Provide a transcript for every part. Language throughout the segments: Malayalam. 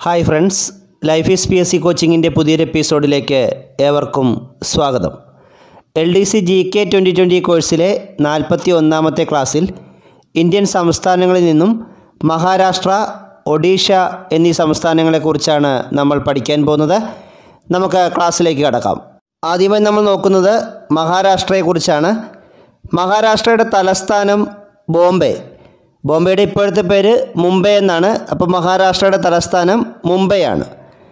hi friends life is P S C കോച്ചിങ്ങിൻ്റെ പുതിയൊരു എപ്പിസോഡിലേക്ക് ഏവർക്കും സ്വാഗതം L D C G K twenty twenty കോഴ്സിലെ നാൽപ്പത്തി ഒന്നാമത്തെ ക്ലാസ്സിൽ ഇന്ത്യൻ സംസ്ഥാനങ്ങളിൽ നിന്നും മഹാരാഷ്ട്ര ഒഡീഷ എന്നീ സംസ്ഥാനങ്ങളെക്കുറിച്ചാണ് നമ്മൾ പഠിക്കാൻ പോകുന്നത് നമുക്ക് ക്ലാസ്സിലേക്ക് കടക്കാം ആദ്യമായി നമ്മൾ നോക്കുന്നത് മഹാരാഷ്ട്രയെക്കുറിച്ചാണ് മഹാരാഷ്ട്രയുടെ തലസ്ഥാനം ബോംബെ ബോംബെയുടെ ഇപ്പോഴത്തെ പേര് മുംബൈ എന്നാണ് അപ്പോൾ മഹാരാഷ്ട്രയുടെ തലസ്ഥാനം മുംബൈയാണ്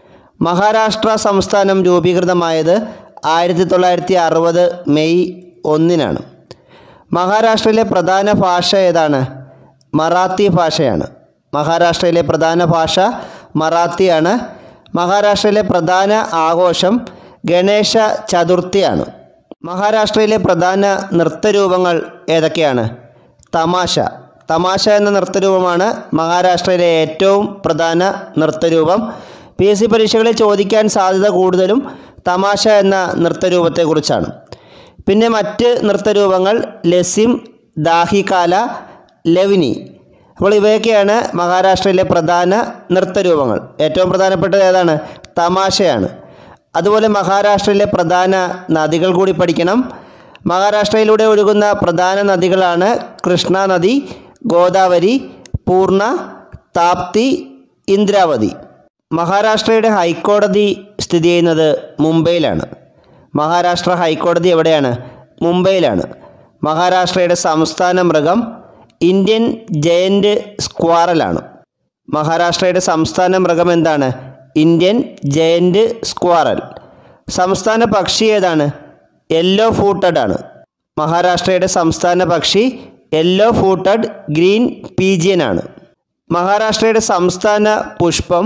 മഹാരാഷ്ട്ര സംസ്ഥാനം രൂപീകൃതമായത് ആയിരത്തി തൊള്ളായിരത്തി അറുപത് മെയ് ഒന്നിനാണ് മഹാരാഷ്ട്രയിലെ പ്രധാന ഭാഷ ഏതാണ് മറാത്തി ഭാഷയാണ് മഹാരാഷ്ട്രയിലെ പ്രധാന ഭാഷ മറാത്തിയാണ് മഹാരാഷ്ട്രയിലെ പ്രധാന ആഘോഷം ഗണേശ ചതുർത്ഥിയാണ് മഹാരാഷ്ട്രയിലെ പ്രധാന നൃത്തരൂപങ്ങൾ ഏതൊക്കെയാണ് തമാശ തമാശ എന്ന നൃത്തരൂപമാണ് മഹാരാഷ്ട്രയിലെ ഏറ്റവും പ്രധാന നൃത്തരൂപം പി എസ് സി പരീക്ഷകളിൽ ചോദിക്കാൻ സാധ്യത കൂടുതലും തമാശ എന്ന നൃത്തരൂപത്തെക്കുറിച്ചാണ് പിന്നെ മറ്റ് നൃത്തരൂപങ്ങൾ ലസിം ദാഹികാല ലവിനി അപ്പോൾ ഇവയൊക്കെയാണ് മഹാരാഷ്ട്രയിലെ പ്രധാന നൃത്തരൂപങ്ങൾ ഏറ്റവും പ്രധാനപ്പെട്ടത് ഏതാണ് തമാശയാണ് അതുപോലെ മഹാരാഷ്ട്രയിലെ പ്രധാന നദികൾ കൂടി പഠിക്കണം മഹാരാഷ്ട്രയിലൂടെ ഒഴുകുന്ന പ്രധാന നദികളാണ് കൃഷ്ണ നദി ഗോദാവരി പൂർണ്ണ താപ്തി ഇന്ദ്രാവതി മഹാരാഷ്ട്രയുടെ ഹൈക്കോടതി സ്ഥിതി ചെയ്യുന്നത് മുംബൈയിലാണ് മഹാരാഷ്ട്ര ഹൈക്കോടതി എവിടെയാണ് മുംബൈയിലാണ് മഹാരാഷ്ട്രയുടെ സംസ്ഥാന മൃഗം ഇന്ത്യൻ ജയൻറ്റ് സ്ക്വാറലാണ് മഹാരാഷ്ട്രയുടെ സംസ്ഥാന മൃഗം എന്താണ് ഇന്ത്യൻ ജയൻറ്റ് സ്ക്വാറൽ സംസ്ഥാന പക്ഷി ഏതാണ് യെല്ലോ ഫൂട്ടഡ് ആണ് മഹാരാഷ്ട്രയുടെ സംസ്ഥാന പക്ഷി യെല്ലോ ഫൂട്ടഡ് ഗ്രീൻ പീജിയൻ ആണ് മഹാരാഷ്ട്രയുടെ സംസ്ഥാന പുഷ്പം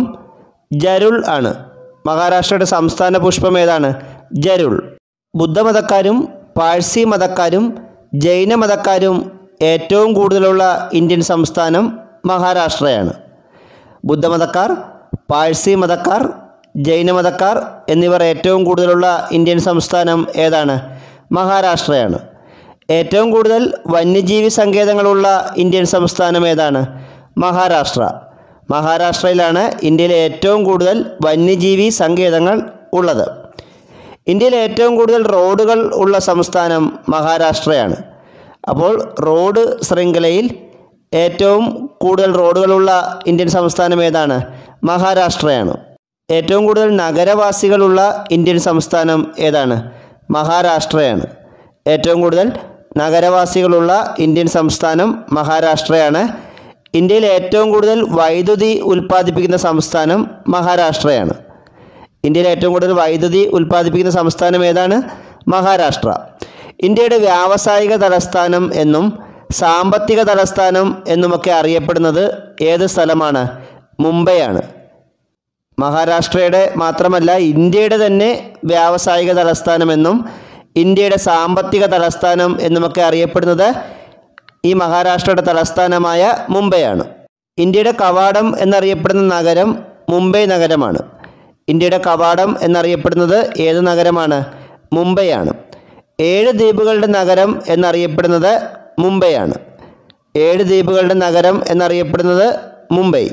ജരുൾ ആണ് മഹാരാഷ്ട്രയുടെ സംസ്ഥാന പുഷ്പം ഏതാണ് ജരുൾ ബുദ്ധമതക്കാരും പാഴ്സി മതക്കാരും ജൈന മതക്കാരും ഏറ്റവും കൂടുതലുള്ള ഇന്ത്യൻ സംസ്ഥാനം മഹാരാഷ്ട്രയാണ് ബുദ്ധമതക്കാർ പാഴ്സി മതക്കാർ ജൈനമതക്കാർ എന്നിവർ ഏറ്റവും കൂടുതലുള്ള ഇന്ത്യൻ സംസ്ഥാനം ഏതാണ് മഹാരാഷ്ട്രയാണ് ഏറ്റവും കൂടുതൽ വന്യജീവി സങ്കേതങ്ങളുള്ള ഇന്ത്യൻ സംസ്ഥാനം ഏതാണ് മഹാരാഷ്ട്ര മഹാരാഷ്ട്രയിലാണ് ഇന്ത്യയിലെ ഏറ്റവും കൂടുതൽ വന്യജീവി സങ്കേതങ്ങൾ ഉള്ളത് ഇന്ത്യയിൽ ഏറ്റവും കൂടുതൽ റോഡുകൾ ഉള്ള സംസ്ഥാനം മഹാരാഷ്ട്രയാണ് അപ്പോൾ റോഡ് ശൃംഖലയിൽ ഏറ്റവും കൂടുതൽ റോഡുകളുള്ള ഇന്ത്യൻ സംസ്ഥാനം ഏതാണ് മഹാരാഷ്ട്രയാണ് ഏറ്റവും കൂടുതൽ നഗരവാസികളുള്ള ഇന്ത്യൻ സംസ്ഥാനം ഏതാണ് മഹാരാഷ്ട്രയാണ് ഏറ്റവും കൂടുതൽ നഗരവാസികളുള്ള ഇന്ത്യൻ സംസ്ഥാനം മഹാരാഷ്ട്രയാണ് ഇന്ത്യയിൽ ഏറ്റവും കൂടുതൽ വൈദ്യുതി ഉൽപ്പാദിപ്പിക്കുന്ന സംസ്ഥാനം മഹാരാഷ്ട്രയാണ് ഇന്ത്യയിൽ ഏറ്റവും കൂടുതൽ വൈദ്യുതി ഉൽപ്പാദിപ്പിക്കുന്ന സംസ്ഥാനം ഏതാണ് മഹാരാഷ്ട്ര ഇന്ത്യയുടെ വ്യാവസായിക തലസ്ഥാനം എന്നും സാമ്പത്തിക തലസ്ഥാനം എന്നുമൊക്കെ അറിയപ്പെടുന്നത് ഏത് സ്ഥലമാണ് മുംബൈയാണ് മഹാരാഷ്ട്രയുടെ മാത്രമല്ല ഇന്ത്യയുടെ തന്നെ വ്യാവസായിക തലസ്ഥാനമെന്നും ഇന്ത്യയുടെ സാമ്പത്തിക തലസ്ഥാനം എന്നുമൊക്കെ അറിയപ്പെടുന്നത് ഈ മഹാരാഷ്ട്രയുടെ തലസ്ഥാനമായ മുംബൈയാണ് ഇന്ത്യയുടെ കവാടം എന്നറിയപ്പെടുന്ന നഗരം മുംബൈ നഗരമാണ് ഇന്ത്യയുടെ കവാടം എന്നറിയപ്പെടുന്നത് ഏത് നഗരമാണ് മുംബൈയാണ് ഏഴ് ദ്വീപുകളുടെ നഗരം എന്നറിയപ്പെടുന്നത് മുംബൈയാണ് ഏഴ് ദ്വീപുകളുടെ നഗരം എന്നറിയപ്പെടുന്നത് Mumbai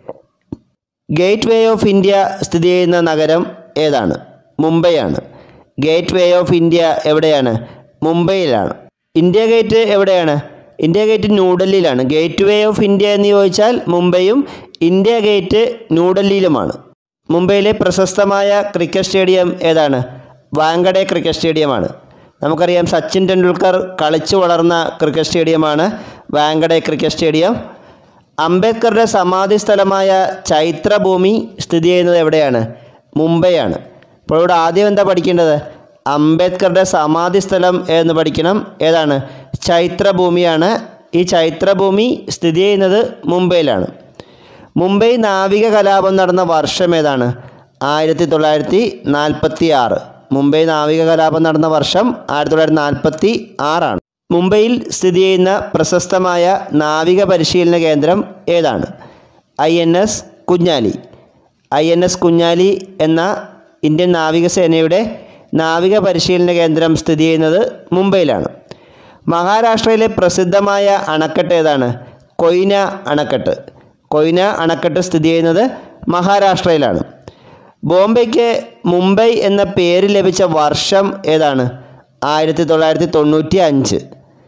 gateway of India സ്ഥിതി ചെയ്യുന്ന നഗരം ഏതാണ് മുംബൈയാണ് ഗേറ്റ് വേ ഓഫ് ഇന്ത്യ എവിടെയാണ് മുംബൈയിലാണ് ഇന്ത്യ ഗേറ്റ് എവിടെയാണ് ഇന്ത്യ ഗേറ്റ് ന്യൂഡൽഹിയിലാണ് ഗേറ്റ് വേ ഓഫ് ഇന്ത്യ എന്ന് ചോദിച്ചാൽ മുംബൈയും ഇന്ത്യ ഗേറ്റ് ന്യൂഡൽഹിയിലുമാണ് മുംബൈയിലെ പ്രശസ്തമായ ക്രിക്കറ്റ് സ്റ്റേഡിയം ഏതാണ് വാങ്കഡെ ക്രിക്കറ്റ് സ്റ്റേഡിയമാണ് നമുക്കറിയാം സച്ചിൻ ടെണ്ടുൽക്കർ കളിച്ചു വളർന്ന ക്രിക്കറ്റ് സ്റ്റേഡിയമാണ് വാങ്കഡെ ക്രിക്കറ്റ് സ്റ്റേഡിയം അംബേദ്കറുടെ സമാധി സ്ഥലമായ ചൈത്രഭൂമി സ്ഥിതി ചെയ്യുന്നത് എവിടെയാണ് മുംബൈയാണ് അപ്പോൾ ഇവിടെ ആദ്യം എന്താ പഠിക്കേണ്ടത് അംബേദ്കറുടെ സമാധി സ്ഥലം എന്ന് പഠിക്കണം ഏതാണ് ചൈത്രഭൂമിയാണ് ഈ ചൈത്രഭൂമി സ്ഥിതി ചെയ്യുന്നത് മുംബൈയിലാണ് മുംബൈ നാവിക കലാപം നടന്ന വർഷം ഏതാണ് ആയിരത്തി തൊള്ളായിരത്തി നാൽപ്പത്തി ആറ് മുംബൈ നാവിക കലാപം നടന്ന വർഷം ആയിരത്തി തൊള്ളായിരത്തി നാൽപ്പത്തി ആറാണ് മുംബൈയിൽ സ്ഥിതി ചെയ്യുന്ന പ്രശസ്തമായ നാവിക പരിശീലന കേന്ദ്രം ഏതാണ് I N S Kunjali I N S Kunjali എന്ന ഇന്ത്യൻ നാവികസേനയുടെ നാവിക പരിശീലന കേന്ദ്രം സ്ഥിതി ചെയ്യുന്നത് മുംബൈയിലാണ് മഹാരാഷ്ട്രയിലെ പ്രസിദ്ധമായ അണക്കെട്ട് ഏതാണ് കൊയ്ന അണക്കെട്ട് കൊയ്ന അണക്കെട്ട് സ്ഥിതി ചെയ്യുന്നത് മഹാരാഷ്ട്രയിലാണ് ബോംബെക്ക് മുംബൈ എന്ന പേര് ലഭിച്ച വർഷം ഏതാണ് ആയിരത്തി തൊള്ളായിരത്തി തൊണ്ണൂറ്റി അഞ്ച്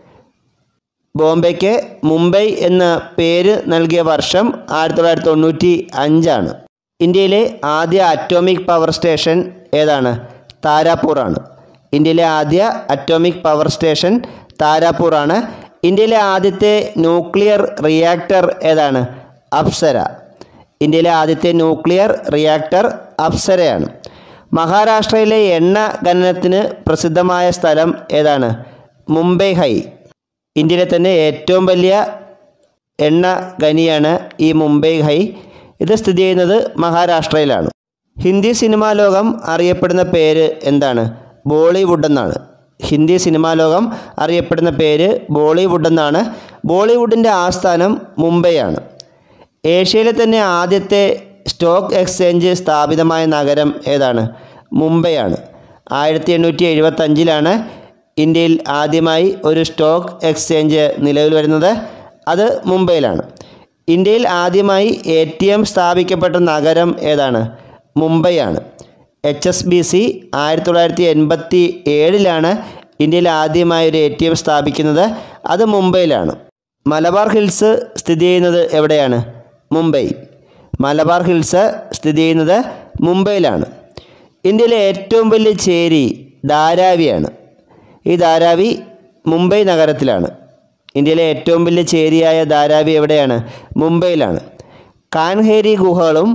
ബോംബെക്ക് മുംബൈ എന്ന പേര് നൽകിയ വർഷം ആയിരത്തി തൊള്ളായിരത്തി തൊണ്ണൂറ്റി അഞ്ചാണ് ഇന്ത്യയിലെ ആദ്യ അറ്റോമിക് പവർ സ്റ്റേഷൻ ഏതാണ് താരാപൂറാണ് ഇന്ത്യയിലെ ആദ്യ അറ്റോമിക് പവർ സ്റ്റേഷൻ താരാപൂറാണ് ഇന്ത്യയിലെ ആദ്യത്തെ ന്യൂക്ലിയർ റിയാക്ടർ ഏതാണ് അപ്സര ഇന്ത്യയിലെ ആദ്യത്തെ ന്യൂക്ലിയർ റിയാക്ടർ അപ്സരയാണ് മഹാരാഷ്ട്രയിലെ എണ്ണ ഖനനത്തിന് പ്രസിദ്ധമായ സ്ഥലം ഏതാണ് മുംബൈ ഹൈ ഇന്ത്യയിലെ തന്നെ ഏറ്റവും വലിയ എണ്ണ ഖനിയാണ് ഈ മുംബൈ ഹൈ ഇത് സ്ഥിതി ചെയ്യുന്നത് മഹാരാഷ്ട്രയിലാണ് ഹിന്ദി സിനിമാ ലോകം അറിയപ്പെടുന്ന പേര് എന്താണ് ബോളിവുഡ് എന്നാണ് ഹിന്ദി സിനിമാ ലോകം അറിയപ്പെടുന്ന പേര് ബോളിവുഡ് എന്നാണ് ബോളിവുഡിൻ്റെ ആസ്ഥാനം മുംബൈയാണ് ഏഷ്യയിലെ തന്നെ ആദ്യത്തെ സ്റ്റോക്ക് എക്സ്ചേഞ്ച് സ്ഥാപിതമായ നഗരം ഏതാണ് മുംബൈയാണ് ആയിരത്തി എണ്ണൂറ്റി എഴുപത്തഞ്ചിലാണ് ഇന്ത്യയിൽ ആദ്യമായി ഒരു സ്റ്റോക്ക് എക്സ്ചേഞ്ച് നിലവിൽ വരുന്നത് അത് മുംബൈയിലാണ് ഇന്ത്യയിൽ ആദ്യമായി എ ടി എം സ്ഥാപിക്കപ്പെട്ട നഗരം ഏതാണ് മുംബൈയാണ് എച്ച് എസ് ബി സി ആയിരത്തി തൊള്ളായിരത്തി എൺപത്തി ഏഴിലാണ് ഇന്ത്യയിൽ ആദ്യമായി ഒരു എ ടി എം സ്ഥാപിക്കുന്നത് അത് മുംബൈയിലാണ് മലബാർ ഹിൽസ് സ്ഥിതി ചെയ്യുന്നത് എവിടെയാണ് മുംബൈ മലബാർ ഹിൽസ് സ്ഥിതി ചെയ്യുന്നത് മുംബൈയിലാണ് ഇന്ത്യയിലെ ഏറ്റവും വലിയ ചേരി ധാരാവിയാണ് ഈ ധാരാവി മുംബൈ നഗരത്തിലാണ് ഇന്ത്യയിലെ ഏറ്റവും വലിയ ചേരിയായ ധാരാവി എവിടെയാണ് മുംബൈയിലാണ് കാൻഹേരി ഗുഹകളും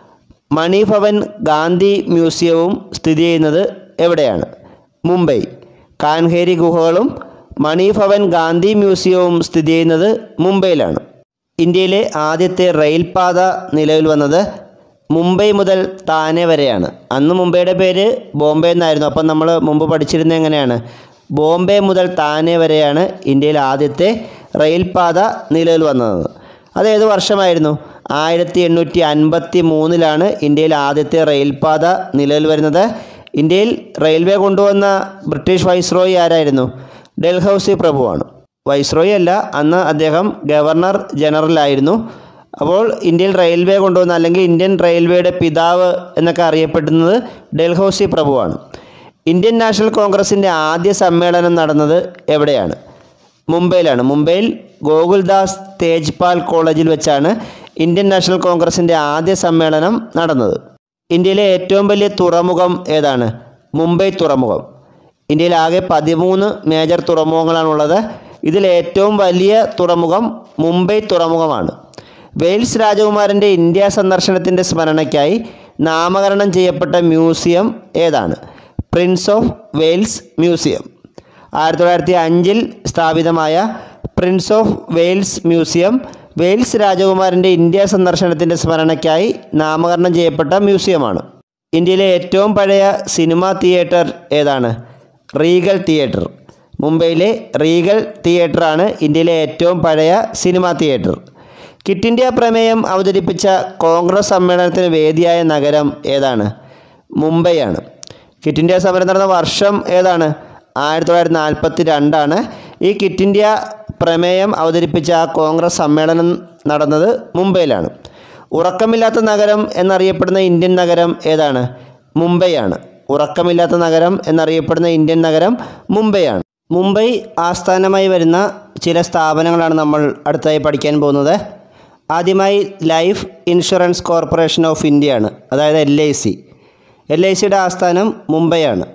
മണിഭവൻ ഗാന്ധി മ്യൂസിയവും സ്ഥിതി ചെയ്യുന്നത് എവിടെയാണ് മുംബൈ കാൻഹേരി ഗുഹകളും മണിഭവൻ ഗാന്ധി മ്യൂസിയവും സ്ഥിതി ചെയ്യുന്നത് മുംബൈയിലാണ് ഇന്ത്യയിലെ ആദ്യത്തെ റെയിൽപാത നിലവിൽ വന്നത് മുംബൈ മുതൽ താനെ വരെയാണ് അന്ന് മുംബൈയുടെ പേര് ബോംബെ എന്നായിരുന്നു അപ്പം നമ്മൾ മുമ്പ് പഠിച്ചിരുന്നത് എങ്ങനെയാണ് ബോംബെ മുതൽ താനെ വരെയാണ് ഇന്ത്യയിൽ ആദ്യത്തെ റെയിൽപാത നിലവിൽ വന്നത് അത് ഏത് വർഷമായിരുന്നു ആയിരത്തി എണ്ണൂറ്റി അൻപത്തി മൂന്നിലാണ് ഇന്ത്യയിൽ ആദ്യത്തെ റെയിൽപാത നിലവിൽ വരുന്നത് ഇന്ത്യയിൽ റെയിൽവേ കൊണ്ടുവന്ന ബ്രിട്ടീഷ് വൈസ്രോയി ആരായിരുന്നു ഡൽഹൌസി പ്രഭുവാണ് വൈസ്രോയി അല്ല അന്ന് അദ്ദേഹം ഗവർണർ ജനറൽ ആയിരുന്നു അപ്പോൾ ഇന്ത്യയിൽ റെയിൽവേ കൊണ്ടുവന്ന അല്ലെങ്കിൽ ഇന്ത്യൻ റെയിൽവേയുടെ പിതാവ് എന്നൊക്കെ അറിയപ്പെടുന്നത് ഡൽഹൌസി പ്രഭുവാണ് ഇന്ത്യൻ നാഷണൽ കോൺഗ്രസിൻ്റെ ആദ്യ സമ്മേളനം നടന്നത് എവിടെയാണ് മുംബൈയിലാണ് മുംബൈയിൽ ഗോകുൽദാസ് തേജ്പാൽ കോളേജിൽ വെച്ചാണ് ഇന്ത്യൻ നാഷണൽ കോൺഗ്രസിൻ്റെ ആദ്യ സമ്മേളനം നടന്നത് ഇന്ത്യയിലെ ഏറ്റവും വലിയ തുറമുഖം ഏതാണ് മുംബൈ തുറമുഖം ഇന്ത്യയിൽ ആകെ പതിമൂന്ന് മേജർ തുറമുഖങ്ങളാണുള്ളത് ഇതിൽ ഏറ്റവും വലിയ തുറമുഖം മുംബൈ തുറമുഖമാണ് വെയിൽസ് രാജകുമാരൻ്റെ ഇന്ത്യ സന്ദർശനത്തിൻ്റെ സ്മരണയ്ക്കായി നാമകരണം ചെയ്യപ്പെട്ട മ്യൂസിയം ഏതാണ് പ്രിൻസ് ഓഫ് വെയിൽസ് മ്യൂസിയം ആയിരത്തി തൊള്ളായിരത്തി അഞ്ചിൽ സ്ഥാപിതമായ prince of Wales museum Wales രാജകുമാരൻ്റെ ഇന്ത്യ സന്ദർശനത്തിൻ്റെ സ്മരണയ്ക്കായി നാമകരണം ചെയ്യപ്പെട്ട മ്യൂസിയമാണ് ഇന്ത്യയിലെ ഏറ്റവും പഴയ സിനിമാ തിയേറ്റർ ഏതാണ് റീഗൽ തിയേറ്റർ മുംബൈയിലെ റീഗൽ തിയേറ്ററാണ് ഇന്ത്യയിലെ ഏറ്റവും പഴയ സിനിമാ തിയേറ്റർ കിറ്റ് ഇന്ത്യ പ്രമേയം അവതരിപ്പിച്ച കോൺഗ്രസ് സമ്മേളനത്തിന് വേദിയായ നഗരം ഏതാണ് മുംബൈയാണ് കിറ്റ് ഇന്ത്യ സമരം നടന്ന വർഷം ഏതാണ് ആയിരത്തി തൊള്ളായിരത്തി നാൽപ്പത്തി രണ്ടാണ് ഈ കിറ്റ് ഇന്ത്യ പ്രമേയം അവതരിപ്പിച്ച ആ കോൺഗ്രസ് സമ്മേളനം നടന്നത് മുംബൈയിലാണ് ഉറക്കമില്ലാത്ത നഗരം എന്നറിയപ്പെടുന്ന ഇന്ത്യൻ നഗരം ഏതാണ് മുംബൈയാണ് ഉറക്കമില്ലാത്ത നഗരം എന്നറിയപ്പെടുന്ന ഇന്ത്യൻ നഗരം മുംബൈയാണ് മുംബൈ ആസ്ഥാനമായി വരുന്ന ചില സ്ഥാപനങ്ങളാണ് നമ്മൾ അടുത്തായി പഠിക്കാൻ പോകുന്നത് ആദ്യമായി ലൈഫ് ഇൻഷുറൻസ് കോർപ്പറേഷൻ ഓഫ് ഇന്ത്യയാണ് അതായത് L I C L I സിയുടെ ആസ്ഥാനം മുംബൈയാണ്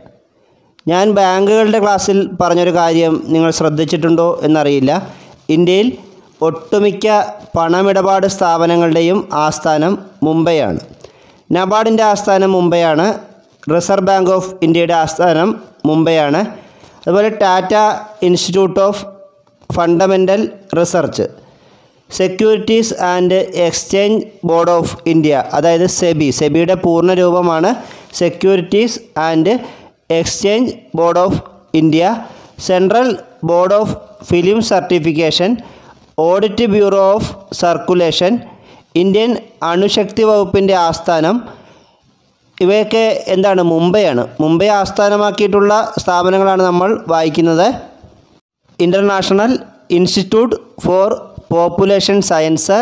ഞാൻ ബാങ്കുകളുടെ ക്ലാസ്സിൽ പറഞ്ഞൊരു കാര്യം നിങ്ങൾ ശ്രദ്ധിച്ചിട്ടുണ്ടോ എന്നറിയില്ല ഇന്ത്യയിൽ ഒട്ടുമിക്ക പണമിടപാട് സ്ഥാപനങ്ങളുടെയും ആസ്ഥാനം മുംബൈയാണ് നബാർഡിൻ്റെ ആസ്ഥാനം മുംബൈയാണ് റിസർവ് ബാങ്ക് ഓഫ് ഇന്ത്യയുടെ ആസ്ഥാനം മുംബൈയാണ് അതുപോലെ Tata institute of fundamental research securities and exchange board of India അതായത് സെബി സെബിയുടെ പൂർണ്ണ രൂപമാണ് securities and exchange board of India central board of film certification audit bureau of circulation Indian അണുശക്തി വകുപ്പിൻ്റെ ആസ്ഥാനം ഇവയൊക്കെ എന്താണ് മുംബൈയാണ് മുംബൈ ആസ്ഥാനമാക്കിയിട്ടുള്ള സ്ഥാപനങ്ങളാണ് നമ്മൾ വായിക്കുന്നത് international institute for population science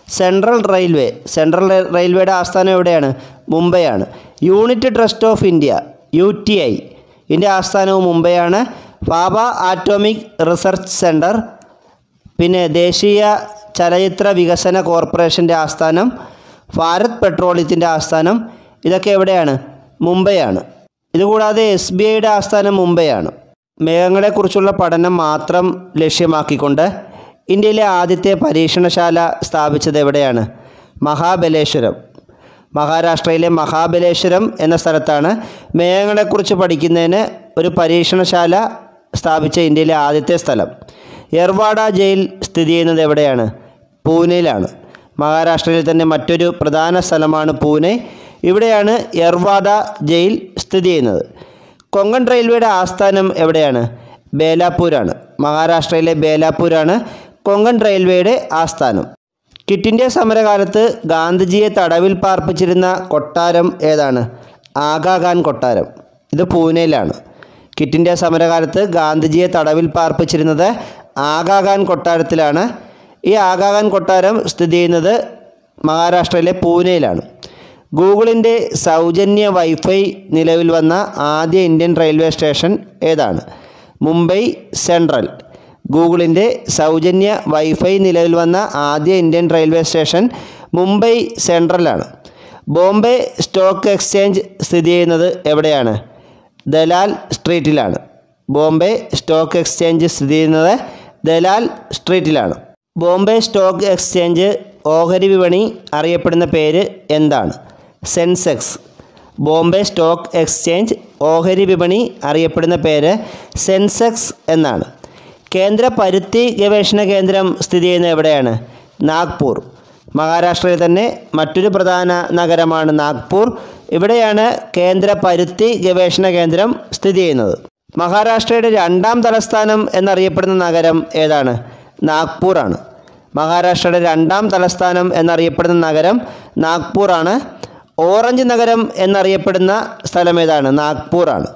central railway central rail- റെയിൽവേയുടെ ആസ്ഥാനം എവിടെയാണ് മുംബൈയാണ് unit trust of India U T I ഇതിൻ്റെ ആസ്ഥാനവും മുംബൈയാണ് ഭാഭ ആറ്റോമിക് റിസർച്ച് സെൻറ്റർ പിന്നെ ദേശീയ ചലച്ചിത്ര വികസന കോർപ്പറേഷൻ്റെ ആസ്ഥാനം ഭാരത് പെട്രോളിയത്തിൻ്റെ ആസ്ഥാനം ഇതൊക്കെ എവിടെയാണ് മുംബൈയാണ് ഇതുകൂടാതെ എസ് ബി ഐയുടെ ആസ്ഥാനം മുംബൈയാണ് മേഘങ്ങളെക്കുറിച്ചുള്ള പഠനം മാത്രം ലക്ഷ്യമാക്കിക്കൊണ്ട് ഇന്ത്യയിലെ ആദ്യത്തെ പരീക്ഷണശാല സ്ഥാപിച്ചത് എവിടെയാണ് മഹാബലേശ്വരം മഹാരാഷ്ട്രയിലെ മഹാബലേശ്വരം എന്ന സ്ഥലത്താണ് മേഘങ്ങളെക്കുറിച്ച് പഠിക്കുന്നതിന് ഒരു പരീക്ഷണശാല സ്ഥാപിച്ച ഇന്ത്യയിലെ ആദ്യത്തെ സ്ഥലം എർവാഡ ജയിൽ സ്ഥിതി ചെയ്യുന്നത് എവിടെയാണ് പൂനെയിലാണ് മഹാരാഷ്ട്രയിൽ തന്നെ മറ്റൊരു പ്രധാന സ്ഥലമാണ് പൂനെ ഇവിടെയാണ് എർവാഡ ജയിൽ സ്ഥിതി ചെയ്യുന്നത് കൊങ്കൺ റെയിൽവേയുടെ ആസ്ഥാനം എവിടെയാണ് ബേലാപ്പൂരാണ് മഹാരാഷ്ട്രയിലെ ബേലാപ്പൂരാണ് കൊങ്കൺ റെയിൽവേയുടെ ആസ്ഥാനം ക്വിറ്റ് ഇന്ത്യ സമരകാലത്ത് ഗാന്ധിജിയെ തടവിൽ പാർപ്പിച്ചിരുന്ന കൊട്ടാരം ഏതാണ് ആഗാഖാൻ കൊട്ടാരം ഇത് പൂനെയിലാണ് ക്വിറ്റ് ഇന്ത്യ സമരകാലത്ത് ഗാന്ധിജിയെ തടവിൽ പാർപ്പിച്ചിരുന്നത് ആഗാഖാൻ കൊട്ടാരത്തിലാണ് ഈ ആഗാഖാൻ കൊട്ടാരം സ്ഥിതി ചെയ്യുന്നത് മഹാരാഷ്ട്രയിലെ പൂനെയിലാണ് ഗൂഗിളിൻ്റെ സൗജന്യ വൈഫൈ നിലവിൽ വന്ന ആദ്യ ഇന്ത്യൻ റെയിൽവേ സ്റ്റേഷൻ ഏതാണ് മുംബൈ സെൻട്രൽ ഗൂഗിളിൻ്റെ സൗജന്യ വൈഫൈ നിലവിൽ വന്ന ആദ്യ ഇന്ത്യൻ റെയിൽവേ സ്റ്റേഷൻ മുംബൈ സെൻട്രലാണ് ബോംബെ സ്റ്റോക്ക് എക്സ്ചേഞ്ച് സ്ഥിതി ചെയ്യുന്നത് എവിടെയാണ് ദലാൽ സ്ട്രീറ്റിലാണ് ബോംബെ സ്റ്റോക്ക് എക്സ്ചേഞ്ച് സ്ഥിതി ചെയ്യുന്നത് ദലാൽ സ്ട്രീറ്റിലാണ് ബോംബെ സ്റ്റോക്ക് എക്സ്ചേഞ്ച് ഓഹരി വിപണി അറിയപ്പെടുന്ന പേര് എന്താണ് സെൻസെക്സ് ബോംബെ സ്റ്റോക്ക് എക്സ്ചേഞ്ച് ഓഹരി വിപണി അറിയപ്പെടുന്ന പേര് സെൻസെക്സ് എന്നാണ് കേന്ദ്ര പരുത്തി ഗവേഷണ കേന്ദ്രം സ്ഥിതി ചെയ്യുന്നത് എവിടെയാണ് നാഗ്പൂർ മഹാരാഷ്ട്രയിൽ തന്നെ മറ്റൊരു പ്രധാന നഗരമാണ് നാഗ്പൂർ ഇവിടെയാണ് കേന്ദ്ര പരുത്തി ഗവേഷണ കേന്ദ്രം സ്ഥിതി ചെയ്യുന്നത് മഹാരാഷ്ട്രയുടെ രണ്ടാം തലസ്ഥാനം എന്നറിയപ്പെടുന്ന നഗരം ഏതാണ് നാഗ്പൂറാണ് മഹാരാഷ്ട്രയുടെ രണ്ടാം തലസ്ഥാനം എന്നറിയപ്പെടുന്ന നഗരം നാഗ്പൂറാണ് ഓറഞ്ച് നഗരം എന്നറിയപ്പെടുന്ന സ്ഥലം ഏതാണ് നാഗ്പൂറാണ്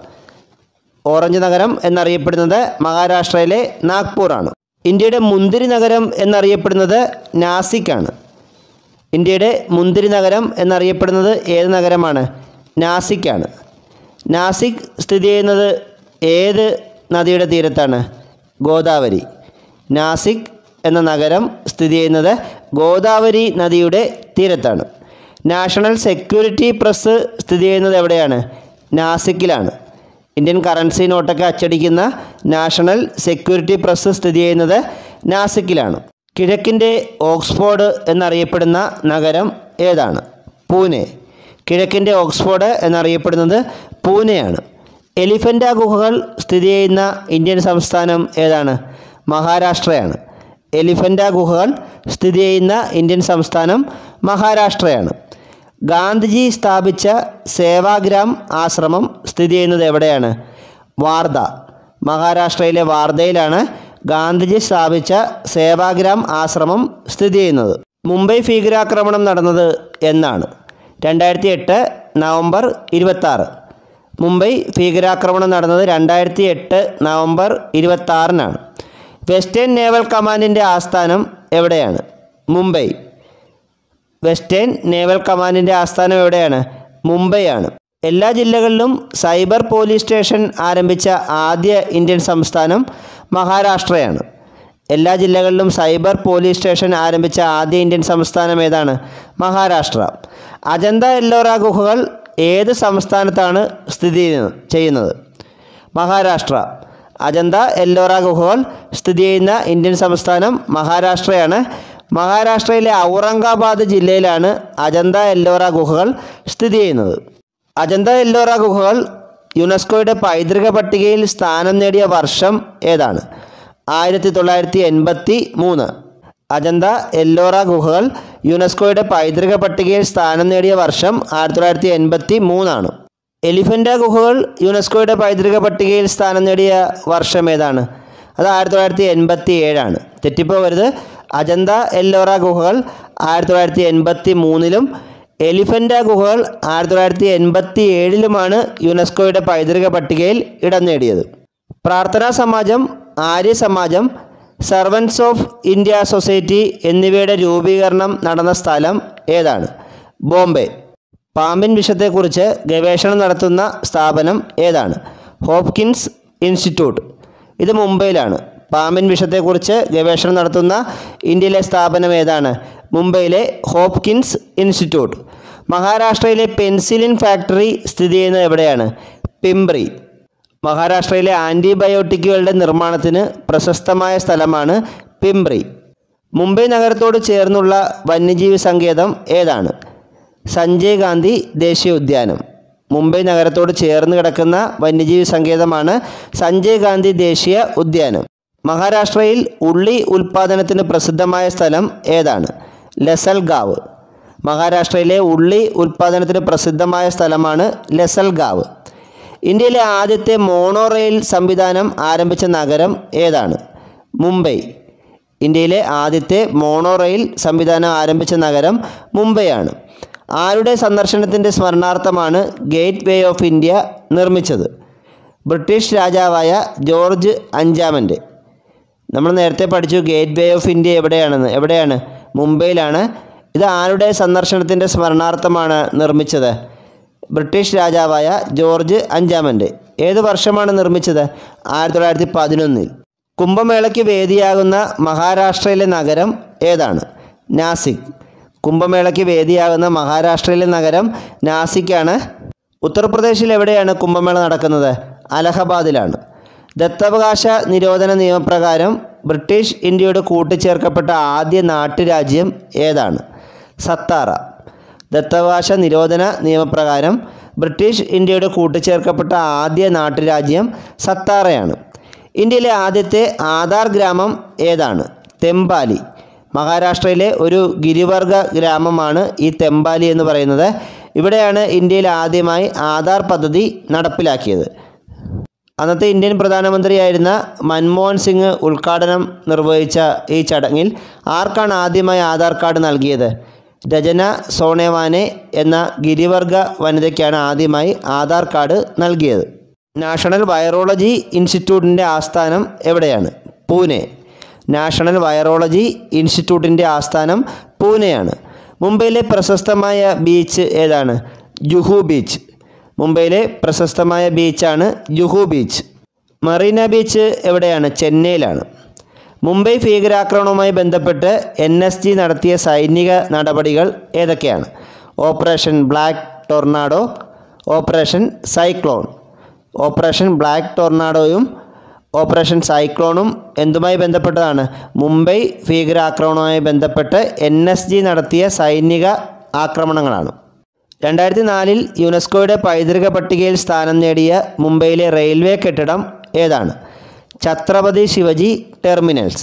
ഓറഞ്ച് നഗരം എന്നറിയപ്പെടുന്നത് മഹാരാഷ്ട്രയിലെ നാഗ്പൂറാണ് ഇന്ത്യയുടെ മുന്തിരി നഗരം എന്നറിയപ്പെടുന്നത് നാസിക്കാണ് ഇന്ത്യയുടെ മുന്തിരി നഗരം എന്നറിയപ്പെടുന്നത് ഏത് നഗരമാണ് നാസിക്കാണ് നാസിക് സ്ഥിതി ചെയ്യുന്നത് ഏത് നദിയുടെ തീരത്താണ് ഗോദാവരി നാസിക് എന്ന നഗരം സ്ഥിതി ചെയ്യുന്നത് ഗോദാവരി നദിയുടെ തീരത്താണ് നാഷണൽ സെക്യൂരിറ്റി പ്രസ് സ്ഥിതി ചെയ്യുന്നത് എവിടെയാണ് നാസിക്കിലാണ് ഇന്ത്യൻ കറൻസി നോട്ടൊക്കെ അച്ചടിക്കുന്ന നാഷണൽ സെക്യൂരിറ്റി പ്രസ് സ്ഥിതി ചെയ്യുന്നത് നാസിക്കിലാണ് കിഴക്കിൻ്റെ ഓക്സ്ഫോർഡ് എന്നറിയപ്പെടുന്ന നഗരം ഏതാണ് പൂനെ കിഴക്കിൻ്റെ ഓക്സ്ഫോർഡ് എന്നറിയപ്പെടുന്നത് പൂനെയാണ് എലിഫൻ്റ ഗുഹകൾ സ്ഥിതി ചെയ്യുന്ന ഇന്ത്യൻ സംസ്ഥാനം ഏതാണ് മഹാരാഷ്ട്രയാണ് എലിഫൻ്റ ഗുഹകൾ സ്ഥിതി ചെയ്യുന്ന ഇന്ത്യൻ സംസ്ഥാനം മഹാരാഷ്ട്രയാണ് ഗാന്ധിജി സ്ഥാപിച്ച സേവാഗ്രാം ആശ്രമം സ്ഥിതി ചെയ്യുന്നത് എവിടെയാണ് വാർധ മഹാരാഷ്ട്രയിലെ വാർധയിലാണ് ഗാന്ധിജി സ്ഥാപിച്ച സേവാഗ്രാം ആശ്രമം സ്ഥിതി ചെയ്യുന്നത് മുംബൈ ഭീകരാക്രമണം നടന്നത് എന്നാണ് രണ്ടായിരത്തി എട്ട് നവംബർ ഇരുപത്താറ് മുംബൈ ഭീകരാക്രമണം നടന്നത് രണ്ടായിരത്തി എട്ട് നവംബർ ഇരുപത്താറിനാണ് വെസ്റ്റേൺ നേവൽ കമാൻഡിൻ്റെ ആസ്ഥാനം എവിടെയാണ് മുംബൈ വെസ്റ്റേൺ നേവൽ കമാൻഡിൻ്റെ ആസ്ഥാനം എവിടെയാണ് മുംബൈയാണ് എല്ലാ ജില്ലകളിലും സൈബർ പോലീസ് സ്റ്റേഷൻ ആരംഭിച്ച ആദ്യ ഇന്ത്യൻ സംസ്ഥാനം മഹാരാഷ്ട്രയാണ് എല്ലാ ജില്ലകളിലും സൈബർ പോലീസ് സ്റ്റേഷൻ ആരംഭിച്ച ആദ്യ ഇന്ത്യൻ സംസ്ഥാനം ഏതാണ് മഹാരാഷ്ട്ര അജന്ത എല്ലോറ ഗുഹകൾ ഏത് സംസ്ഥാനത്താണ് സ്ഥിതി ചെയ്യുന്നത് ചെയ്യുന്നത് മഹാരാഷ്ട്ര അജന്ത എല്ലോറ ഗുഹകൾ സ്ഥിതി ചെയ്യുന്ന ഇന്ത്യൻ സംസ്ഥാനം മഹാരാഷ്ട്രയാണ് മഹാരാഷ്ട്രയിലെ ഔറംഗാബാദ് ജില്ലയിലാണ് അജന്ത എല്ലോറ ഗുഹകൾ സ്ഥിതി ചെയ്യുന്നത് അജന്ത എല്ലോറ ഗുഹകൾ യുനെസ്കോയുടെ പൈതൃക പട്ടികയിൽ സ്ഥാനം നേടിയ വർഷം ഏതാണ് ആയിരത്തി തൊള്ളായിരത്തി എൺപത്തി മൂന്ന് അജന്ത എല്ലോറ ഗുഹകൾ യുനെസ്കോയുടെ പൈതൃക പട്ടികയിൽ സ്ഥാനം നേടിയ വർഷം ആയിരത്തി തൊള്ളായിരത്തി എൺപത്തി മൂന്നാണ് എലിഫൻ്റ ഗുഹകൾ യുനെസ്കോയുടെ പൈതൃക പട്ടികയിൽ സ്ഥാനം നേടിയ വർഷം ഏതാണ് അത് ആയിരത്തി തൊള്ളായിരത്തി എൺപത്തി ഏഴാണ് തെറ്റിപ്പോകരുത് അജന്ത എല്ലോറ ഗുഹകൾ ആയിരത്തി തൊള്ളായിരത്തി എൺപത്തി മൂന്നിലും എലിഫൻ്റ ഗുഹകൾ ആയിരത്തി തൊള്ളായിരത്തി എൺപത്തി ഏഴിലുമാണ് യുനെസ്കോയുടെ പൈതൃക പട്ടികയിൽ ഇടം നേടിയത് Prarthana Samaj Arya Samaj servants of India society എന്നിവയുടെ രൂപീകരണം നടന്ന സ്ഥലം ഏതാണ് ബോംബെ പാമ്പിൻ വിഷത്തെക്കുറിച്ച് ഗവേഷണം നടത്തുന്ന സ്ഥാപനം ഏതാണ് ഹോപ്കിൻസ് ഇൻസ്റ്റിറ്റ്യൂട്ട് ഇത് മുംബൈയിലാണ് പാമ്പിൻ വിഷത്തെക്കുറിച്ച് ഗവേഷണം നടത്തുന്ന ഇന്ത്യയിലെ സ്ഥാപനം ഏതാണ് മുംബൈയിലെ ഹോപ്കിൻസ് ഇൻസ്റ്റിറ്റ്യൂട്ട് മഹാരാഷ്ട്രയിലെ പെൻസിലിൻ ഫാക്ടറി സ്ഥിതി ചെയ്യുന്നത് എവിടെയാണ് പിംബ്രി മഹാരാഷ്ട്രയിലെ ആൻറ്റിബയോട്ടിക്കുകളുടെ നിർമ്മാണത്തിന് പ്രശസ്തമായ സ്ഥലമാണ് പിംബ്രി മുംബൈ നഗരത്തോട് ചേർന്നുള്ള വന്യജീവി സങ്കേതം ഏതാണ് സഞ്ജയ് ഗാന്ധി ദേശീയ ഉദ്യാനം മുംബൈ നഗരത്തോട് ചേർന്ന് കിടക്കുന്ന വന്യജീവി സങ്കേതമാണ് സഞ്ജയ് ഗാന്ധി ദേശീയ ഉദ്യാനം മഹാരാഷ്ട്രയിൽ ഉള്ളി ഉൽപ്പാദനത്തിന് പ്രസിദ്ധമായ സ്ഥലം ഏതാണ് ലസൽഗാവ് മഹാരാഷ്ട്രയിലെ ഉള്ളി ഉൽപ്പാദനത്തിന് പ്രസിദ്ധമായ സ്ഥലമാണ് ലസൽഗാവ് ഇന്ത്യയിലെ ആദ്യത്തെ മോണോ റെയിൽ സംവിധാനം ആരംഭിച്ച നഗരം ഏതാണ് മുംബൈ ഇന്ത്യയിലെ ആദ്യത്തെ മോണോ റെയിൽ സംവിധാനം ആരംഭിച്ച നഗരം മുംബൈയാണ് ആരുടെ സന്ദർശനത്തിൻ്റെ സ്മരണാർത്ഥമാണ് ഗേറ്റ് വേ ഓഫ് ഇന്ത്യ നിർമ്മിച്ചത് ബ്രിട്ടീഷ് രാജാവായ ജോർജ് അഞ്ചാമൻ്റെ നമ്മൾ നേരത്തെ പഠിച്ചു ഗേറ്റ് വേ ഓഫ് ഇന്ത്യ എവിടെയാണെന്ന് എവിടെയാണ് മുംബൈയിലാണ് ഇത് ആരുടെ സന്ദർശനത്തിൻ്റെ സ്മരണാർത്ഥമാണ് നിർമ്മിച്ചത് ബ്രിട്ടീഷ് രാജാവായ ജോർജ് അഞ്ചാമൻ്റെ ഏത് വർഷമാണ് നിർമ്മിച്ചത് ആയിരത്തി തൊള്ളായിരത്തി പതിനൊന്നിൽ കുംഭമേളയ്ക്ക് വേദിയാകുന്ന മഹാരാഷ്ട്രയിലെ നഗരം ഏതാണ് നാസിക് കുംഭമേളയ്ക്ക് വേദിയാകുന്ന മഹാരാഷ്ട്രയിലെ നഗരം നാസിക്കാണ് ഉത്തർപ്രദേശിൽ എവിടെയാണ് കുംഭമേള നടക്കുന്നത് അലഹബാദിലാണ് ദത്തവകാശ നിരോധന നിയമപ്രകാരം ബ്രിട്ടീഷ് ഇന്ത്യയോട് കൂട്ടിച്ചേർക്കപ്പെട്ട ആദ്യ നാട്ടുരാജ്യം ഏതാണ് സത്താറ ദത്തവകാശ നിരോധന നിയമപ്രകാരം ബ്രിട്ടീഷ് ഇന്ത്യയോട് കൂട്ടിച്ചേർക്കപ്പെട്ട ആദ്യ നാട്ടുരാജ്യം സത്താറയാണ് ഇന്ത്യയിലെ ആദ്യത്തെ ആധാർ ഗ്രാമം ഏതാണ് തെമ്പാലി മഹാരാഷ്ട്രയിലെ ഒരു ഗിരിവർഗ ഗ്രാമമാണ് ഈ തെമ്പാലി എന്ന് പറയുന്നത് ഇവിടെയാണ് ഇന്ത്യയിൽ ആദ്യമായി ആധാർ പദ്ധതി നടപ്പിലാക്കിയത് അന്നത്തെ ഇന്ത്യൻ പ്രധാനമന്ത്രിയായിരുന്ന മൻമോഹൻ സിംഗ് ഉദ്ഘാടനം നിർവഹിച്ച ഈ ചടങ്ങിൽ ആർക്കാണ് ആദ്യമായി ആധാർ കാർഡ് നൽകിയത് രചന സോണേവാനെ എന്ന ഗിരിവർഗ വനിതയ്ക്കാണ് ആദ്യമായി ആധാർ കാർഡ് നൽകിയത് നാഷണൽ വൈറോളജി ഇൻസ്റ്റിറ്റ്യൂട്ടിൻ്റെ ആസ്ഥാനം എവിടെയാണ് പൂനെ നാഷണൽ വൈറോളജി ഇൻസ്റ്റിറ്റ്യൂട്ടിൻ്റെ ആസ്ഥാനം പൂനെയാണ് മുംബൈയിലെ പ്രശസ്തമായ ബീച്ച് ഏതാണ് ജുഹു ബീച്ച് മുംബൈയിലെ പ്രശസ്തമായ ബീച്ചാണ് ജുഹു ബീച്ച് മറീന ബീച്ച് എവിടെയാണ് ചെന്നൈയിലാണ് മുംബൈ ഭീകരാക്രമണവുമായി ബന്ധപ്പെട്ട് എൻ എസ് ജി നടത്തിയ സൈനിക നടപടികൾ ഏതൊക്കെയാണ് operation black tornado operation cyclone operation black ടൊർണാഡോയും ഓപ്പറേഷൻ സൈക്ലോണും എന്തുമായി ബന്ധപ്പെട്ടതാണ് മുംബൈ ഭീകരാക്രമണവുമായി ബന്ധപ്പെട്ട് എൻ എസ് ജി നടത്തിയ സൈനിക ആക്രമണങ്ങളാണ് രണ്ടായിരത്തി നാലിൽ യുനെസ്കോയുടെ പൈതൃക പട്ടികയിൽ സ്ഥാനം നേടിയ മുംബൈയിലെ റെയിൽവേ കെട്ടിടം ഏതാണ് ഛത്രപതി ശിവജി ടെർമിനൽസ്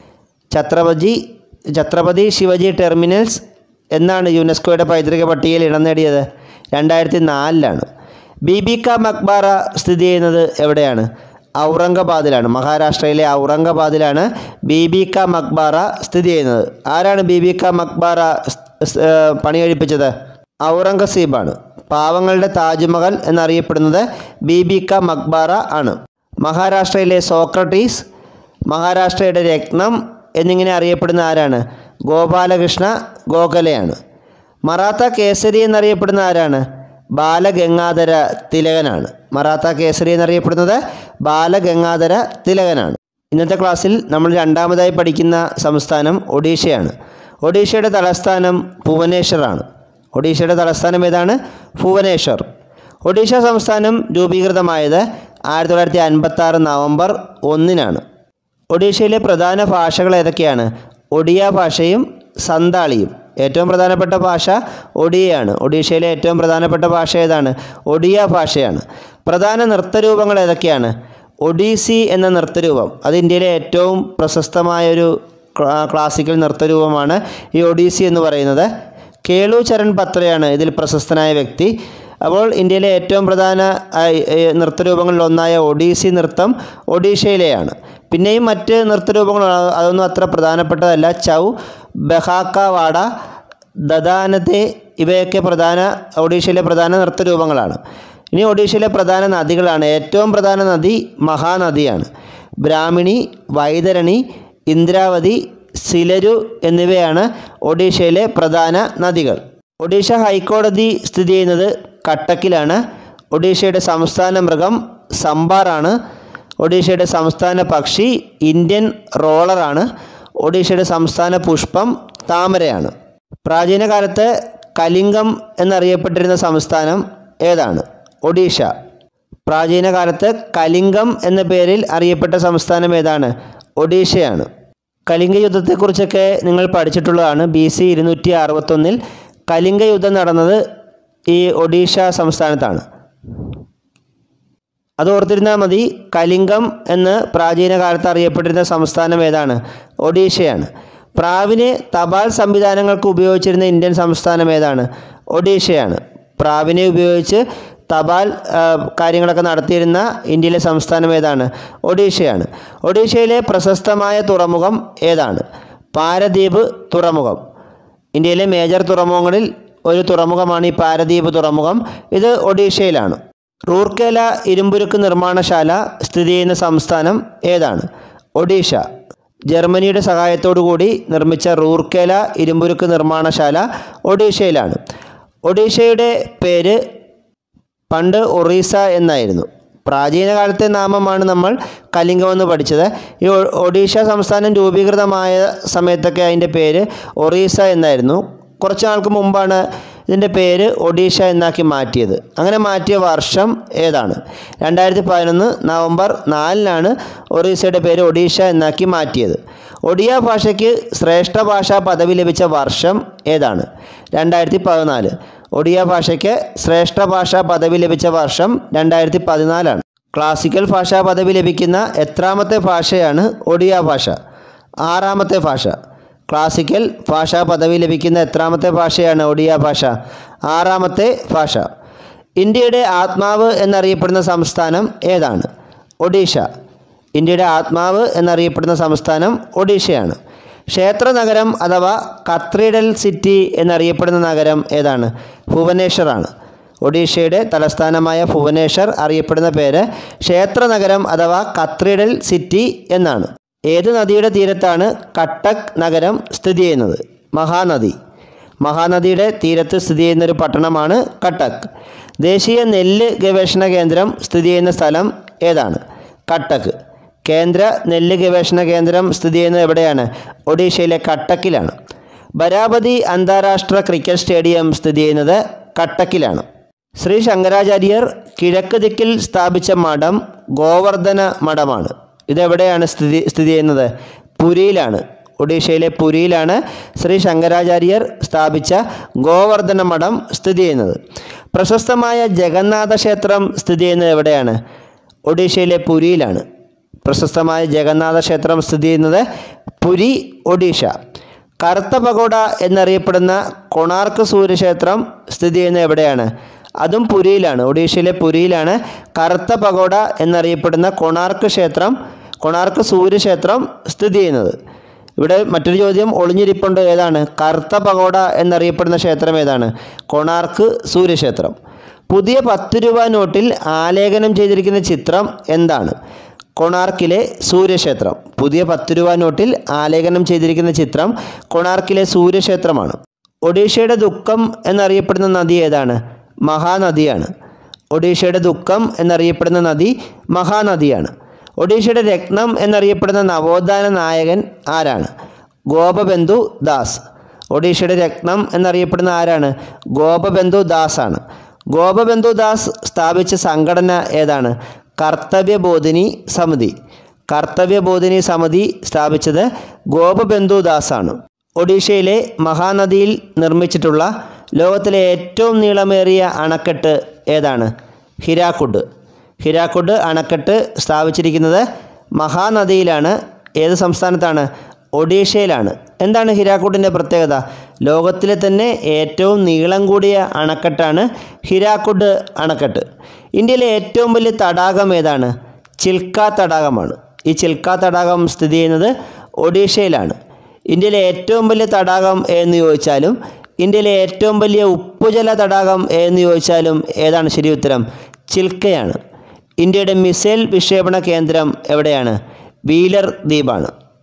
ഛത്രപതി ഛത്രപതി ശിവജി ടെർമിനൽസ് എന്നാണ് യുനെസ്കോയുടെ പൈതൃക പട്ടികയിൽ ഇടം നേടിയത് രണ്ടായിരത്തി നാലിലാണ് ബീബിക മക്ബാറ സ്ഥിതി ചെയ്യുന്നത് എവിടെയാണ് ഔറംഗബാദിലാണ് മഹാരാഷ്ട്രയിലെ ഔറംഗബാദിലാണ് ബീബിക മക്ബാറ സ്ഥിതി ചെയ്യുന്നത് ആരാണ് ബീബിക മക്ബാറ സ്- സ്- ഏർ പണി കഴിപ്പിച്ചത് ഔറംഗസീബാണ് പാവങ്ങളുടെ താജ്മഹൽ എന്നറിയപ്പെടുന്നത് ബീബിക മക്ബാറ ആണ് മഹാരാഷ്ട്രയിലെ സോക്രട്ടീസ് മഹാരാഷ്ട്രയുടെ രത്നം എന്നിങ്ങനെ അറിയപ്പെടുന്ന ആരാണ് ഗോപാലകൃഷ്ണ ഗോഖലെയാണ് മറാത്ത കേസരി എന്നറിയപ്പെടുന്ന ആരാണ് ബാലഗംഗാധര തിലകനാണ് മറാത്ത കേസരി എന്നറിയപ്പെടുന്നത് ബാലഗംഗാധര തിലകനാണ് ഇന്നത്തെ ക്ലാസ്സിൽ നമ്മൾ രണ്ടാമതായി പഠിക്കുന്ന സംസ്ഥാനം ഒഡീഷയാണ് ഒഡീഷയുടെ തലസ്ഥാനം ഭുവനേശ്വറാണ് ഒഡീഷയുടെ തലസ്ഥാനം ഏതാണ് ഭുവനേശ്വർ ഒഡീഷ സംസ്ഥാനം രൂപീകൃതമായത് ആയിരത്തി തൊള്ളായിരത്തി അൻപത്തി ആറ് നവംബർ ഒന്നിനാണ് ഒഡീഷയിലെ പ്രധാന ഭാഷകൾ ഏതൊക്കെയാണ് ഒഡിയ ഭാഷയും സന്താളിയും ഏറ്റവും പ്രധാനപ്പെട്ട ഭാഷ ഒഡിയയാണ് ഒഡീഷയിലെ ഏറ്റവും പ്രധാനപ്പെട്ട ഭാഷ ഏതാണ് ഒഡിയ ഭാഷയാണ് പ്രധാന നൃത്തരൂപങ്ങൾ ഏതൊക്കെയാണ് ഒഡീസി എന്ന നൃത്തരൂപം അത് ഇന്ത്യയിലെ ഏറ്റവും പ്രശസ്തമായൊരു ക്ലാ- ക്ലാസിക്കൽ നൃത്തരൂപമാണ് ഈ ഒഡീസി എന്ന് പറയുന്നത് കേളു ചരൺ പത്രയാണ് ഇതിൽ പ്രശസ്തനായ വ്യക്തി അപ്പോൾ ഇന്ത്യയിലെ ഏറ്റവും പ്രധാന ആ, ഏ, നൃത്തരൂപങ്ങളിൽ ഒന്നായ ഒഡീസി നൃത്തം ഒഡീഷയിലെയാണ് പിന്നെയും മറ്റ് നൃത്തരൂപങ്ങൾ അതൊന്നും അത്ര പ്രധാനപ്പെട്ടതല്ല ചൗ ബഹാക്കവാട ദദാനത്തെ ഇവയൊക്കെ പ്രധാന ഒഡീഷയിലെ പ്രധാന നൃത്തരൂപങ്ങളാണ് ഇനി ഒഡീഷയിലെ പ്രധാന നദികളാണ് ഏറ്റവും പ്രധാന നദി മഹാനദിയാണ് ബ്രാഹ്മിണി വൈതരണി ഇന്ദ്രാവതി സിലരു എന്നിവയാണ് ഒഡീഷയിലെ പ്രധാന നദികൾ ഒഡീഷ ഹൈക്കോടതി സ്ഥിതി ചെയ്യുന്നത് കട്ടക്കിലാണ് ഒഡീഷയുടെ സംസ്ഥാന മൃഗം സംബാറാണ് ഒഡീഷയുടെ സംസ്ഥാന പക്ഷി ഇന്ത്യൻ റോളറാണ് ഒഡീഷയുടെ സംസ്ഥാന പുഷ്പം താമരയാണ് പ്രാചീന കാലത്ത് കലിംഗം എന്നറിയപ്പെട്ടിരുന്ന സംസ്ഥാനം ഏതാണ് ഒഡീഷ പ്രാചീന കാലത്ത് കലിംഗം എന്ന പേരിൽ അറിയപ്പെട്ട സംസ്ഥാനം ഏതാണ് ഒഡീഷയാണ് കലിംഗ യുദ്ധത്തെക്കുറിച്ചൊക്കെ നിങ്ങൾ പഠിച്ചിട്ടുള്ളതാണ് ബി സി ഇരുന്നൂറ്റി അറുപത്തൊന്നിൽ കലിംഗ യുദ്ധം നടന്നത് ഈ ഒഡീഷ സംസ്ഥാനത്താണ് അത് ഓർത്തിരുന്നാൽ മതി കലിംഗം എന്ന് പ്രാചീന കാലത്ത് അറിയപ്പെട്ടിരുന്ന സംസ്ഥാനം ഏതാണ് ഒഡീഷയാണ് പ്രാവിനെ തപാൽ സംവിധാനങ്ങൾക്ക് ഉപയോഗിച്ചിരുന്ന ഇന്ത്യൻ സംസ്ഥാനം ഏതാണ് ഒഡീഷയാണ് പ്രാവിനെ ഉപയോഗിച്ച് തപാൽ ആ, കാര്യങ്ങളൊക്കെ നടത്തിയിരുന്ന ഇന്ത്യയിലെ സംസ്ഥാനം ഏതാണ് ഒഡീഷയാണ് ഒഡീഷയിലെ പ്രശസ്തമായ തുറമുഖം ഏതാണ് പാരദ്വീപ് തുറമുഖം ഇന്ത്യയിലെ മേജർ തുറമുഖങ്ങളിൽ ഒരു തുറമുഖമാണ് ഈ പാരദ്വീപ് തുറമുഖം ഇത് ഒഡീഷയിലാണ് റൂർക്കേല ഇരുമ്പുരുക്ക് നിർമ്മാണശാല സ്ഥിതി ചെയ്യുന്ന സംസ്ഥാനം ഏതാണ് ഒഡീഷ ജർമ്മനിയുടെ സഹായത്തോടു കൂടി നിർമ്മിച്ച റൂർക്കേല ഇരുമ്പുരുക്ക് നിർമ്മാണശാല ഒഡീഷയിലാണ് ഒഡീഷയുടെ പേര് പണ്ട് ഒറീസ എന്നായിരുന്നു പ്രാചീന കാലത്തെ നാമമാണ് നമ്മൾ കലിംഗം എന്ന് പഠിച്ചത് ഈ ഒ- ഒഡീഷ സംസ്ഥാനം രൂപീകൃതമായ സമയത്തൊക്കെ അതിൻ്റെ പേര് ഒറീസ എന്നായിരുന്നു കുറച്ച് നാൾക്ക് മുമ്പാണ് ഇതിൻ്റെ പേര് ഒഡീഷ എന്നാക്കി മാറ്റിയത് അങ്ങനെ മാറ്റിയ വർഷം ഏതാണ് രണ്ടായിരത്തി പതിനൊന്ന് നവംബർ നാലിനാണ് ഒറീസയുടെ പേര് ഒഡീഷ എന്നാക്കി മാറ്റിയത് ഒഡിയ ഭാഷയ്ക്ക് ശ്രേഷ്ഠ ഭാഷാ പദവി ലഭിച്ച വർഷം ഏതാണ് രണ്ടായിരത്തി പതിനാല് ഒഡിയ ഭാഷയ്ക്ക് ശ്രേഷ്ഠ ഭാഷാ പദവി ലഭിച്ച വർഷം രണ്ടായിരത്തി പതിനാലാണ് ക്ലാസിക്കൽ ഭാഷാ പദവി ലഭിക്കുന്ന എത്രാമത്തെ ഭാഷയാണ് ഒഡിയ ഭാഷ ആറാമത്തെ ഭാഷ ക്ലാസിക്കൽ ഭാഷാ പദവി ലഭിക്കുന്ന എത്രാമത്തെ ഭാഷയാണ് ഒഡിയ ഭാഷ ആറാമത്തെ ഭാഷ ഇന്ത്യയുടെ ആത്മാവ് എന്നറിയപ്പെടുന്ന സംസ്ഥാനം ഏതാണ് ഒഡീഷ ഇന്ത്യയുടെ ആത്മാവ് എന്നറിയപ്പെടുന്ന സംസ്ഥാനം ഒഡീഷയാണ് ക്ഷേത്ര നഗരം അഥവാ കത്രീഡൽ സിറ്റി എന്നറിയപ്പെടുന്ന നഗരം ഏതാണ് ഭുവനേശ്വറാണ് ഒഡീഷയുടെ തലസ്ഥാനമായ ഭുവനേശ്വർ അറിയപ്പെടുന്ന പേര് ക്ഷേത്ര നഗരം അഥവാ കത്രീഡൽ സിറ്റി എന്നാണ് ഏത് നദിയുടെ തീരത്താണ് കട്ടക് നഗരം സ്ഥിതി ചെയ്യുന്നത് മഹാനദി മഹാനദിയുടെ തീരത്ത് സ്ഥിതി ചെയ്യുന്ന ഒരു പട്ടണമാണ് കട്ടക് ദേശീയ നെല്ല് ഗവേഷണ കേന്ദ്രം സ്ഥിതി ചെയ്യുന്ന സ്ഥലം ഏതാണ് കട്ടക്ക് കേന്ദ്ര നെല്ല് ഗവേഷണ കേന്ദ്രം സ്ഥിതി ചെയ്യുന്നത് എവിടെയാണ് ഒഡീഷയിലെ കട്ടക്കിലാണ് ബരാബതി അന്താരാഷ്ട്ര ക്രിക്കറ്റ് സ്റ്റേഡിയം സ്ഥിതി ചെയ്യുന്നത് കട്ടക്കിലാണ് ശ്രീ ശങ്കരാചാര്യർ കിഴക്ക് ദിക്കിൽ സ്ഥാപിച്ച മഠം ഗോവർദ്ധന മഠമാണ് ഇതെവിടെയാണ് സ്ഥിതി സ്ഥിതി ചെയ്യുന്നത് പുരിയിലാണ് ഒഡീഷയിലെ പുരിയിലാണ് ശ്രീ ശങ്കരാചാര്യർ സ്ഥാപിച്ച ഗോവർദ്ധന മഠം സ്ഥിതി ചെയ്യുന്നത് പ്രശസ്തമായ ജഗന്നാഥ ക്ഷേത്രം സ്ഥിതി ചെയ്യുന്നത് എവിടെയാണ് ഒഡീഷയിലെ പുരിയിലാണ് പ്രശസ്തമായ ജഗന്നാഥ ക്ഷേത്രം സ്ഥിതി ചെയ്യുന്നത് പുരി ഒഡീഷ കറുത്ത പഗോഡ എന്നറിയപ്പെടുന്ന കൊണാർക്ക് സൂര്യക്ഷേത്രം സ്ഥിതി ചെയ്യുന്നത് എവിടെയാണ് അതും പുരിയിലാണ് ഒഡീഷയിലെ പുരിയിലാണ് കറുത്ത പഗോഡ എന്നറിയപ്പെടുന്ന കൊണാർക്ക് ക്ഷേത്രം കൊണാർക്ക് സൂര്യക്ഷേത്രം സ്ഥിതി ചെയ്യുന്നത് ഇവിടെ മറ്റൊരു ചോദ്യം ഒളിഞ്ഞിരിപ്പുണ്ട് ഏതാണ് കറുത്ത പഗോഡ എന്നറിയപ്പെടുന്ന ക്ഷേത്രം ഏതാണ് കൊണാർക്ക് സൂര്യക്ഷേത്രം പുതിയ പത്ത് രൂപ നോട്ടിൽ ആലേഖനം ചെയ്തിരിക്കുന്ന ചിത്രം എന്താണ് കൊണാർക്കിലെ സൂര്യക്ഷേത്രം പുതിയ പത്ത് രൂപ നോട്ടിൽ ആലേഖനം ചെയ്തിരിക്കുന്ന ചിത്രം കൊണാർക്കിലെ സൂര്യക്ഷേത്രമാണ് ഒഡീഷയുടെ ദുഃഖം എന്നറിയപ്പെടുന്ന നദി ഏതാണ് മഹാനദിയാണ് ഒഡീഷയുടെ ദുഃഖം എന്നറിയപ്പെടുന്ന നദി മഹാനദിയാണ് ഒഡീഷയുടെ രത്നം എന്നറിയപ്പെടുന്ന നവോത്ഥാന നായകൻ ആരാണ് ഗോപബന്ധു ദാസ് ഒഡീഷയുടെ രത്നം എന്നറിയപ്പെടുന്ന ആരാണ് ഗോപബന്ധു ദാസ് ആണ് ഗോപബന്ധു ദാസ് സ്ഥാപിച്ച സംഘടന ഏതാണ് കർത്തവ്യബോധിനി സമിതി കർത്തവ്യബോധിനി സമിതി സ്ഥാപിച്ചത് ഗോപബന്ധു ദാസ് ആണ് ഒഡീഷയിലെ മഹാനദിയിൽ നിർമ്മിച്ചിട്ടുള്ള ലോകത്തിലെ ഏറ്റവും നീളമേറിയ അണക്കെട്ട് ഏതാണ് ഹിരാക്കുഡ് ഹിരാക്കുഡ് അണക്കെട്ട് സ്ഥാപിച്ചിരിക്കുന്നത് മഹാനദിയിലാണ് ഏത് സംസ്ഥാനത്താണ് ഒഡീഷയിലാണ് എന്താണ് ഹിരാക്കുഡിൻ്റെ പ്രത്യേകത ലോകത്തിലെ തന്നെ ഏറ്റവും നീളം കൂടിയ അണക്കെട്ടാണ് ഹിരാക്കുഡ് അണക്കെട്ട് ഇന്ത്യയിലെ ഏറ്റവും വലിയ തടാകം ഏതാണ് ചിൽക്ക തടാകമാണ് ഈ ചിൽക്ക തടാകം സ്ഥിതി ചെയ്യുന്നത് ഒഡീഷയിലാണ് ഇന്ത്യയിലെ ഏറ്റവും വലിയ തടാകം എന്ന് ചോദിച്ചാലും ഇന്ത്യയിലെ ഏറ്റവും വലിയ ഉപ്പുജല തടാകം എന്ന് ചോദിച്ചാലും ഏതാണ് ശരി ഉത്തരം ചിൽക്കയാണ് ഇന്ത്യയുടെ മിസൈൽ വിക്ഷേപണ കേന്ദ്രം എവിടെയാണ് വീലർ ദ്വീപാണ്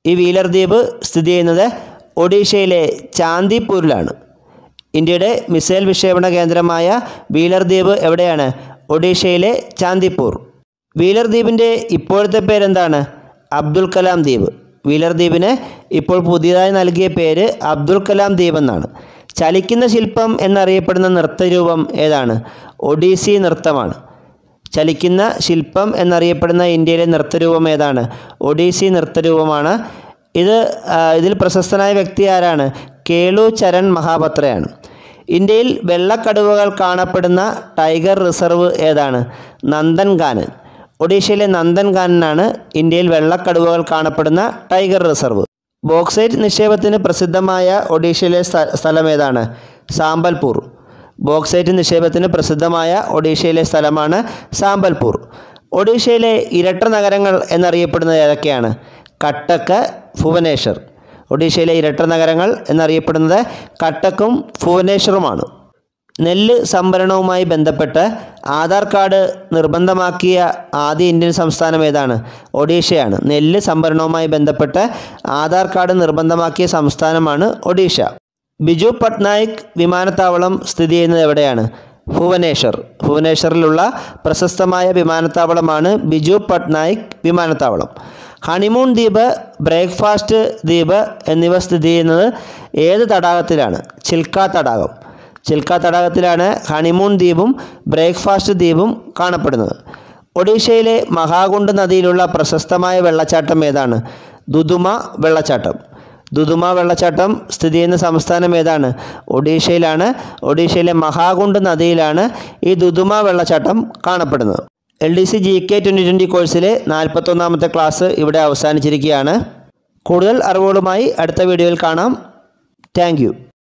ഈ വീലർ ദ്വീപ് സ്ഥിതി ചെയ്യുന്നത് ഒഡീഷയിലെ ചാന്ദിപ്പൂരിലാണ് ഇന്ത്യയുടെ മിസൈൽ വിക്ഷേപണ കേന്ദ്രമായ വീലർ ദ്വീപ് എവിടെയാണ് ഒഡീഷയിലെ ചാന്ദിപ്പൂർ വീലർ ദ്വീപിൻ്റെ ഇപ്പോഴത്തെ പേരെന്താണ് അബ്ദുൽ കലാം ദ്വീപ് വീലർ ദ്വീപിന് ഇപ്പോൾ പുതിയതായി നൽകിയ പേര് അബ്ദുൽ കലാം ദ്വീപ് എന്നാണ് ചലിക്കുന്ന ശില്പം എന്നറിയപ്പെടുന്ന നൃത്തരൂപം ഏതാണ് ഒഡീസി നൃത്തമാണ് ചലിക്കുന്ന ശില്പം എന്നറിയപ്പെടുന്ന ഇന്ത്യയിലെ നൃത്തരൂപം ഏതാണ് ഒഡീസി നൃത്തരൂപമാണ് ഇത് ആ, ഇതിൽ പ്രശസ്തനായ വ്യക്തി ആരാണ് കേളു ചരൺ മഹാപത്രയാണ് ഇന്ത്യയിൽ വെള്ളക്കടുവകൾ കാണപ്പെടുന്ന ടൈഗർ റിസർവ് ഏതാണ് നന്ദൻകാനൻ ഒഡീഷയിലെ നന്ദൻകാനനാണ് ഇന്ത്യയിൽ വെള്ളക്കടുവകൾ കാണപ്പെടുന്ന ടൈഗർ റിസർവ് ബോക്സൈറ്റ് നിക്ഷേപത്തിന് പ്രസിദ്ധമായ ഒഡീഷയിലെ സ്ഥ- സ്ഥലം ഏതാണ് സാമ്പൽപൂർ ബോക്സൈറ്റ് നിക്ഷേപത്തിന് പ്രസിദ്ധമായ ഒഡീഷയിലെ സ്ഥലമാണ് സാമ്പൽപൂർ ഒഡീഷയിലെ ഇരട്ട നഗരങ്ങൾ എന്നറിയപ്പെടുന്നത് ഏതൊക്കെയാണ് കട്ടക്ക് ഭുവനേശ്വർ ഒഡീഷയിലെ ഇരട്ട നഗരങ്ങൾ എന്നറിയപ്പെടുന്നത് കട്ടക്കും ഭുവനേശ്വറുമാണ് നെല്ല് സംഭരണവുമായി ബന്ധപ്പെട്ട് ആധാർ കാർഡ് നിർബന്ധമാക്കിയ ആദ്യ ഇന്ത്യൻ സംസ്ഥാനം ഏതാണ് ഒഡീഷയാണ് നെല്ല് സംഭരണവുമായി ബന്ധപ്പെട്ട് ആധാർ കാർഡ് നിർബന്ധമാക്കിയ സംസ്ഥാനമാണ് ഒഡീഷ ബിജു പട്നായിക് വിമാനത്താവളം സ്ഥിതി ചെയ്യുന്നത് എവിടെയാണ് ഭുവനേശ്വർ ഭുവനേശ്വറിലുള്ള പ്രശസ്തമായ വിമാനത്താവളമാണ് ബിജു പട്നായിക് വിമാനത്താവളം ഹണിമൂൺ ദ്വീപ് ബ്രേക്ക്ഫാസ്റ്റ് ദ്വീപ് എന്നിവ സ്ഥിതി ചെയ്യുന്നത് ഏത് തടാകത്തിലാണ് ചിൽക്ക തടാകം ചിൽക്ക തടാകത്തിലാണ് ഹണിമൂൺ ദ്വീപും ബ്രേക്ക്ഫാസ്റ്റ് ദ്വീപും കാണപ്പെടുന്നത് ഒഡീഷയിലെ മഹാകുണ്ട് നദിയിലുള്ള പ്രശസ്തമായ വെള്ളച്ചാട്ടം ഏതാണ് ദുദുമ വെള്ളച്ചാട്ടം ദുദുമ വെള്ളച്ചാട്ടം സ്ഥിതി ചെയ്യുന്ന സംസ്ഥാനം ഏതാണ് ഒഡീഷയിലാണ് ഒഡീഷയിലെ മഹാകുണ്ട് നദിയിലാണ് ഈ ദുദുമ വെള്ളച്ചാട്ടം കാണപ്പെടുന്നത് L D C G K twenty twenty കോഴ്സിലെ നാൽപ്പത്തൊന്നാമത്തെ ക്ലാസ് ഇവിടെ അവസാനിച്ചിരിക്കുകയാണ് കൂടുതൽ അറിവുകളുമായി അടുത്ത വീഡിയോയിൽ കാണാം താങ്ക്